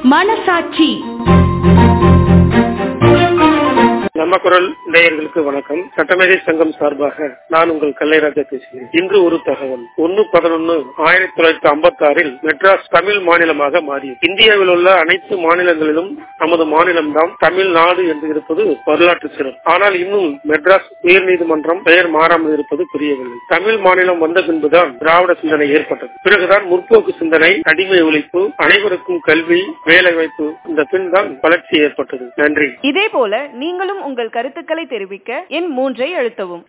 மனசாட்சி நம்ம குரல் நேயர்களுக்கு வணக்கம் சட்டமேதை சங்கம் சார்பாக நான் உங்கள் கல்லைராஜா பேசுகிறேன் இன்று ஒரு தகவல் ஒன்னு பதினொன்னு ஆயிரத்தி தொள்ளாயிரத்தி ஐம்பத்தி ஆறில் மெட்ராஸ் தமிழ் மாநிலமாக மாறியது இந்தியாவில் உள்ள அனைத்து மாநிலங்களிலும் நமது மாநிலம்தான் தமிழ்நாடு என்று இருப்பது வரலாற்று சிறப்பு ஆனால் இன்னும் மெட்ராஸ் உயர்நீதிமன்றம் பெயர் மாறாமல் இருப்பது புரியவில்லை தமிழ் மாநிலம் வந்த பின்புதான் திராவிட சிந்தனை ஏற்பட்டது பிறகுதான் முற்போக்கு சிந்தனை அடிமை ஒழிப்பு அனைவருக்கும் கல்வி வேலை வாய்ப்பு இந்த பின் தான் வளர்ச்சி ஏற்பட்டது நன்றி இதே போல நீங்களும் உங்கள் கருத்துக்களை தெரிவிக்க எண் மூன்றை அழுத்தவும்